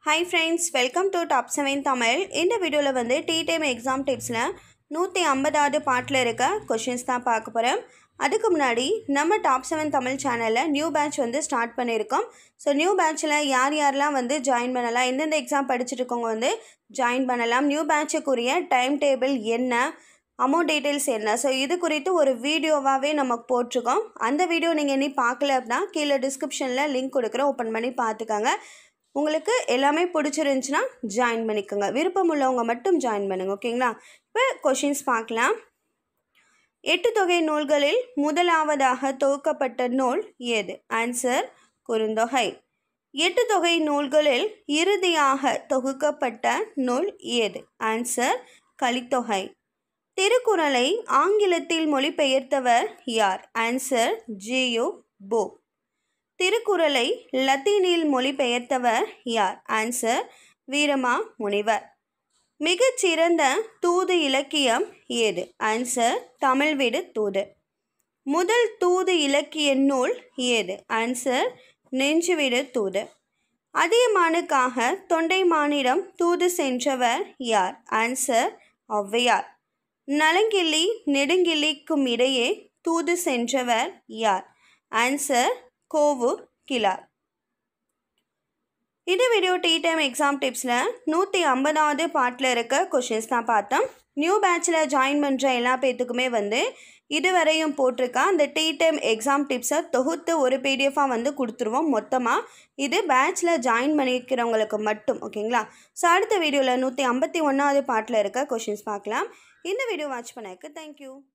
hi friends welcome to top seven Tamil இந்த வீடியோவில் வந்து டி டைம் எக்ஸாம் டிப்ஸில் நூற்றி ஐம்பதாவது பாட்டில் இருக்க கொஷின்ஸ் தான் பார்க்க போகிறோம் அதுக்கு முன்னாடி நம்ம டாப் செவன் தமிழ் சேனலில் நியூ பேட்ச் வந்து ஸ்டார்ட் பண்ணியிருக்கோம் ஸோ நியூ பேட்ச்சில் யார் யாரெல்லாம் வந்து ஜாயின் பண்ணலாம் எந்தெந்த எக்ஸாம் படிச்சுட்டு இருக்கவங்க வந்து ஜாயின் பண்ணலாம் நியூ பேட்சுக்குரிய டைம் டேபிள் என்ன அமௌண்ட் டீட்டெயில்ஸ் என்ன ஸோ இது குறித்து ஒரு வீடியோவாகவே நமக்கு போட்டிருக்கோம் அந்த வீடியோ நீங்கள் இனி பார்க்கல அப்படின்னா கீழே டிஸ்கிரிப்ஷனில் லிங்க் கொடுக்குறேன் ஓப்பன் பண்ணி பார்த்துக்கோங்க உங்களுக்கு எல்லாமே பிடிச்சிருந்துச்சுன்னா ஜாயின் பண்ணிக்கோங்க விருப்பம் உள்ளவங்க மட்டும் ஜாயின் பண்ணுங்கள் ஓகேங்களா இப்போ கொஷின்ஸ் பார்க்கலாம் எட்டு தொகை நூல்களில் முதலாவதாக தொகுக்கப்பட்ட நூல் எது ஆன்சர் குறுந்தொகை எட்டு தொகை நூல்களில் இறுதியாக தொகுக்கப்பட்ட நூல் எது ஆன்சர் கலித்தொகை திருக்குறளை ஆங்கிலத்தில் மொழிபெயர்த்தவர் யார் ஆன்சர் ஜியு போ திருக்குறளை லத்தீனில் மொழிபெயர்த்தவர் யார் ஆன்சர் வீரமா முனிவர் மிகச்சிறந்த தூது இலக்கியம் ஏது ஆன்சர் தமிழ் விடு தூது முதல் தூது இலக்கிய நூல் ஏது ஆன்சர் நெஞ்சுவிடு தூது அதியமானுக்காக தொண்டைமானிடம் தூது சென்றவர் யார் ஆன்சர் ஔவையார் நலங்கிள்ளி நெடுங்கிள்ளிக்கும் இடையே தூது சென்றவர் யார் ஆன்சர் கோவூர் கிளார் இந்த வீடியோ டி டைம் எக்ஸாம் டிப்ஸில் நூற்றி ஐம்பதாவது பார்ட்டில் இருக்க கொஷின்ஸ் தான் பார்த்தோம் நியூ பேட்சில் ஜாயின் பண்ணுற எல்லா பேர்த்துக்குமே வந்து இதுவரையும் போட்டிருக்கா அந்த டி டைம் எக்ஸாம் டிப்ஸை தொகுத்து ஒரு பிடிஎஃபாக வந்து கொடுத்துருவோம் மொத்தமாக இது பேட்சில் ஜாயின் பண்ணிக்கிறவங்களுக்கு மட்டும் ஓகேங்களா ஸோ அடுத்த வீடியோவில் நூற்றி ஐம்பத்தி ஒன்றாவது பார்ட்டில் இருக்க கொஷின்ஸ் பார்க்கலாம் இந்த வீடியோ வாட்ச் பண்ணதுக்கு தேங்க்யூ